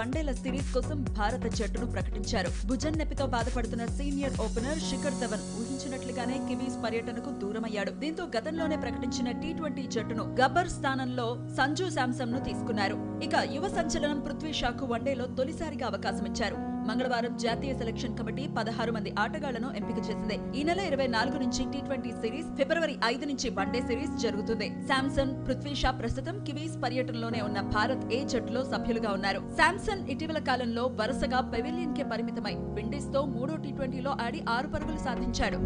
వన్డేల సిరీస్ కోసం భారత జట్టును ప్రకటించారు భుజన్ నొప్పితో బాధపడుతున్న సీనియర్ ఓపెనర్ శిఖర్ ధవన్ ఊహించినట్లుగానే కివీస్ పర్యటనకు దూరమయ్యాడు దీంతో గతంలోనే ప్రకటించిన టీ ట్వంటీ జట్టును గబ్బర్ స్థానంలో సంజు శాంసన్ ను తీసుకున్నారు ఇక యువ సంచలనం పృథ్వీ షాకు వన్డేలో తొలిసారిగా అవకాశం ఇచ్చారు మంగళవారం జాతీయ సెలక్షన్ కమిటీ పదహారు మంది ఆటగాళ్లను ఎంపిక చేసింది ఈ నెల ఇరవై నాలుగు నుంచి టీ ట్వంటీ సిరీస్ ఫిబ్రవరి ఐదు నుంచి వన్డే సిరీస్ జరుగుతుంది శాంసన్ పృథ్వీ షా ప్రస్తుతం కివీస్ పర్యటనలోనే ఉన్న భారత్ ఏ జట్టులో సభ్యులుగా ఉన్నారు శాంసన్ ఇటీవల కాలంలో వరుసగా పెవిలియన్ కే పరిమితమై విండీస్ తో మూడో టీ ట్వంటీలో ఆడి ఆరు పరుగులు సాధించాడు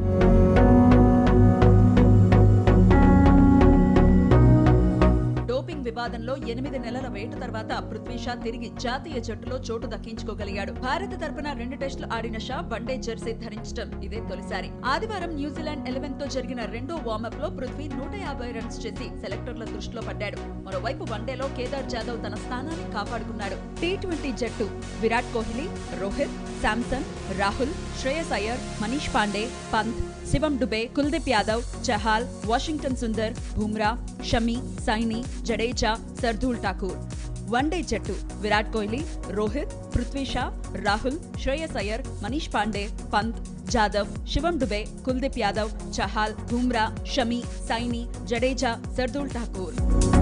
డోపింగ్ వివాదంలో ఎనిమిది నెలల వేట తర్వాత పృథ్వీ షా తిరిగి జాతీయ జట్టులో చోటు దక్కించుకోగలిగాడు భారత తరపున రెండు టెస్టులు ఆడిన షా వన్డే జెర్సీ ధరించడం ఇదే తొలిసారి ఆదివారం న్యూజిలాండ్ ఎలెవెన్ తో జరిగిన రెండో వార్మప్ లో పృథ్వీ నూట యాభై రన్స్ చేసి సెలెక్టర్ల దృష్టిలో పడ్డాడు మరోవైపు వన్డేలో కేదార్ జాదవ్ తన స్థానాన్ని కాపాడుకున్నాడు టీ ట్వంటీ జట్టు విరాట్ కోహ్లీ రోహిత్ శాంసన్ రాహుల్ శ్రేయస్ అయ్యర్ మనీష్ పాండే పంత్ శివం డుబే కుల్దీప్ యాదవ్ చహాల్ వాషింగ్టన్ సుందర్ బుమ్రా షమి సైని జడేజా సర్దూల్ ఠాకూర్ వన్డే జట్టు విరాట్ కోహ్లీ రోహిత్ పృథ్వీ షా రాహుల్ శ్రేయస్ అయ్యర్ మనీష్ పాండే పంత్ జాదవ్ శివం డుబే కుల్దీప్ యాదవ్ చహాల్ బుమ్రా షమి సైని జడేజా సర్దూల్ ఠాకూర్